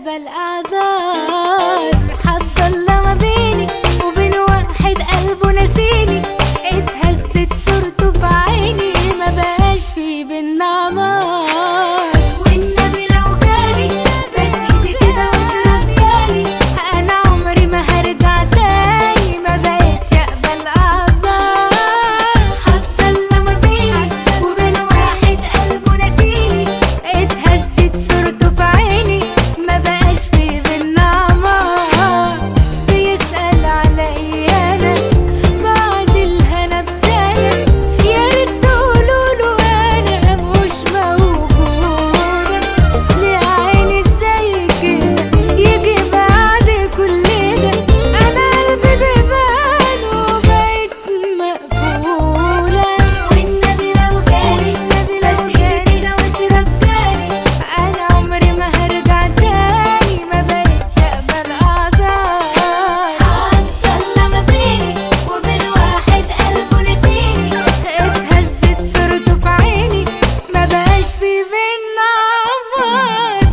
اقبل اعذار حصل ما بيني وبين واحد قلبه نسيني اتهزت صورته في عيني ما بقاش في بينا عمار والنبي لو جالي بس ايدي كده وترجالي انا عمري ما هرجع تاني ما بقتش اقبل اعذار حتى لما بيني وبين واحد قلبه نسيني اتهزت صورته في عيني ما بقاش في بينا عمار بيسأل عليا انا بعد الهنا بسنة يا ريت تقولوله انا مش موجودة ليه عيني ازاي كده يجي بعد كل ده انا قلبي بيبان وبقيت مقفولة والنبي لو جالي بس ايدي كده وترجالي انا عمري ما هرجع تاني ما بقتش اقبل اعذار حتى لما بيني وبين واحد قلبه نسيني اتهزت صورته في عيني ما بقاش في بينا عمار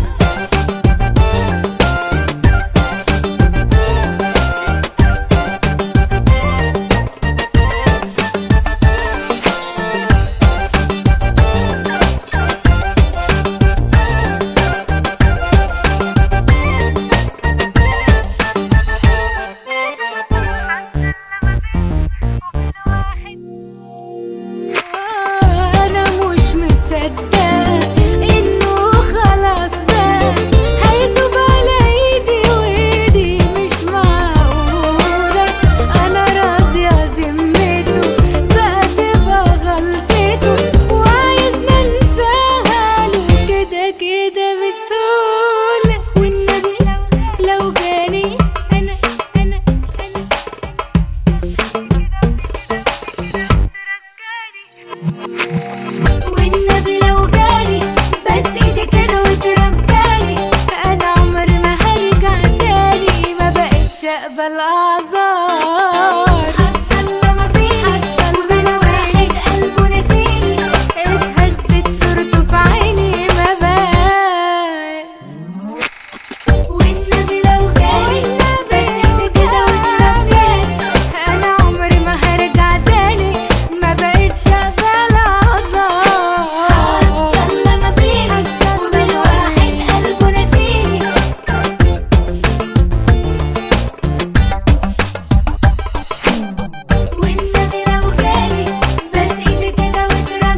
انا مش مصدقه انه خلاص بقى هيتوب على ايدي وايدي مش معقوله انا راضيه ذمته بقى تبقى غلطته وعايز ننساها له كده كده بسهوله والنبي لو جاني انا انا والنبي لو جالي بس ايدي كده وترجالي انا عمري ما هرجع تاني ما بقتش اقبل اعذار حتى لما بيني وبين واحد قلبه نسيني اتهزت صورته في عيني ما بقاش والنبي لو جالي بس ايدي كده وترجالي انا عمري ما هرجع تاني ما بقتش اقبل اعذار حتى لما بيني وبين واحد قلبه نسيني والنبي لو جالي بس ايدي كده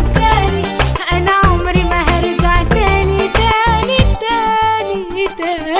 وترجالي انا عمري ما هرجع تاني تاني تاني تاني